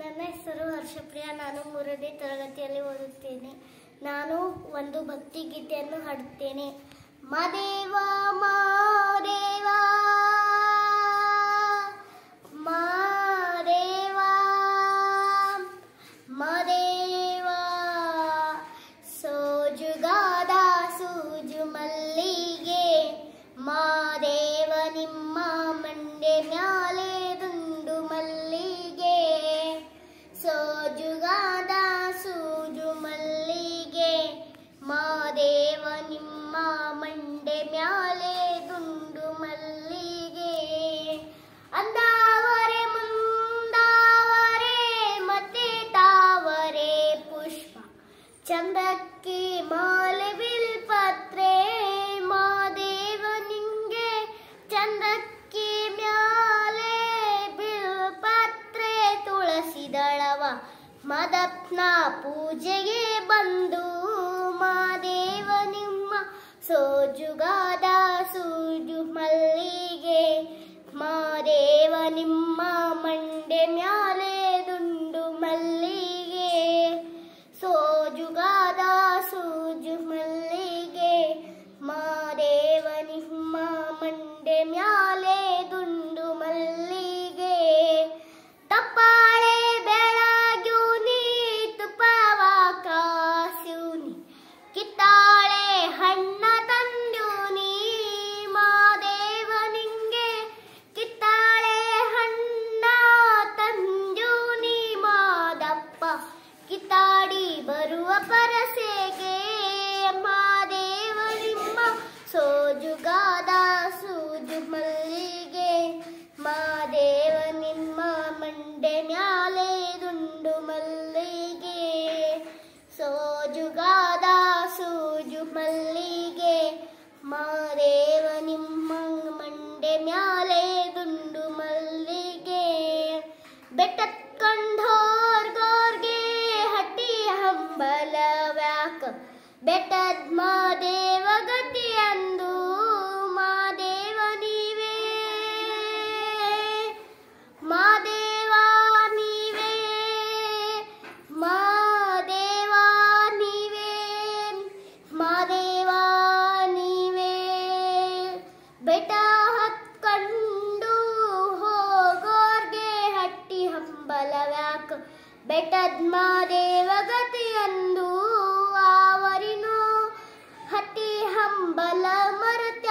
ನನ್ನ ಹೆಸರು ಹರ್ಷಪ್ರಿಯ ನಾನು ಮೂರನೇ ತರಗತಿಯಲ್ಲಿ ಓದುತ್ತೇನೆ ನಾನು ಒಂದು ಭಕ್ತಿ ಗೀತೆಯನ್ನು ಹಾಡುತ್ತೇನೆ ಮಾದೇವ ಮಾದೇವ ಮಾದೇವ ಮಾದೇವ ಸೋಜುಗಾದ ಸೂಜು ಮಲ್ಲಿಗೆ ಮಾದೇವ ನಿಮ್ಮ ಮಂಡೆ ಮ್ಯಾಲೆ ದುಂಡು ಮಲ್ಲಿಗೆ ಸೋಜುಗಾದ ಸೂಜು ಮಲ್ಲಿಗೆ ಮಾದೇವ ನಿಮ್ಮ ಮಂಡೆ ಮ್ಯಾಲೆ ದುಂಡು ಮಲ್ಲಿಗೆ ಅಂದಾವರೆ ಮುಂದಾವರೆ ಮತ್ತೆ ತಾವರೆ ಪುಷ್ಪ ಚಂದಕ್ಕೆ ಮಾಲೆ ಬಿಲ್ಪತ್ರೆ ಮಾದೇವ ನಿಂಗೆ ಚಂದಕ್ಕೆ ಮ್ಯಾಲೆ ಬಿಲ್ಪತ್ರೆ ತುಳಸಿ ದಳವ ಮದಪ್ನ ಪೂಜೆಗೆ ಬಂದು ಮಾದೇವ ನಿಮ್ಮ ಸೋಜುಗಾದ ಸೂಜು ಮಲ್ಲಿಗೆ ಮಾದೇವ ನಿಮ್ಮ ಮಂಡೆ ಮ್ಯಾಲೆ ದುಂಡು ಮಲ್ಲಿಗೆ ಸೋಜುಗಾದ ಸೂಜು ಮಲ್ಲಿಗೆ ಮಾದೇವ ನಿಮ್ಮ ಮಂಡೆ ಮ್ಯಾಲೆ ದುಂಡು ಮಲ್ಲಿಗೆ ತಪ್ಪಾಳೆ ಬೆಳಗ್ಯೂನಿ ತುಪ್ಪವ ಕಾಸ್ಯೂನಿ ಕಿತ್ತಾಳೆ ಹಣ್ಣ ತಂದ್ಯೂನಿ ಮಾದೇವ ನಿಂಗೆ ಕಿತ್ತಾಳೆ ಹಣ್ಣ ತಂದ್ಯೂನಿ ಮಾದಪ್ಪ ಕಿತ್ತಾಡಿ ಬರುವ ಪರಸೆಗೆ ಮಾದೇವ ನಿಮ್ಮ ಸೋಜುಗಾದ ಸೂಜು ಮಲ್ಲಿಗೆ ಮಾದೇವ ನಿಮ್ಮ ಮಂಡೆ ಮ್ಯಾಲೆ ದುಂಡು ಮಲ್ಲಿಗೆ ಸೋಜುಗಾದ ಸೂಜು ಮಲ್ಲಿಗೆ ಮಾದೇವ ನಿಮ್ಮ ಮಂಡೆ ಮ್ಯಾಲೆ ದುಂಡು ಮಲ್ಲಿಗೆ ಬೆಟ್ಟದ ಕಂಡೋರ್ಗೋರ್ಗೆ ಹಟ್ಟಿ ಹಂಬಲ ವ್ಯಾಕ ಬೆಟ್ಟದ ಮಾದೇವ ಗತಿ ಅಂದು ಮಾದೇವ ನೀವೇ ಮಾದೇವ ನೀವೇ ಮಾದೇವ ನೀವೇ ಮಾದೇವ ನೀವೇ ಬೆಟ್ಟ ಹತ್ಕೊಂಡು ಹೋಗೋರ್ಗೆ ಹಟ್ಟಿ ಹಂಬಲ ವ್ಯಾಕ ಬೆಟ್ಟದ ಮಾದೇವ ಗತಿಯಂದು ಆವರಿನೋ ಹಟ್ಟಿ ಹಂಬಲ ಮರತಿ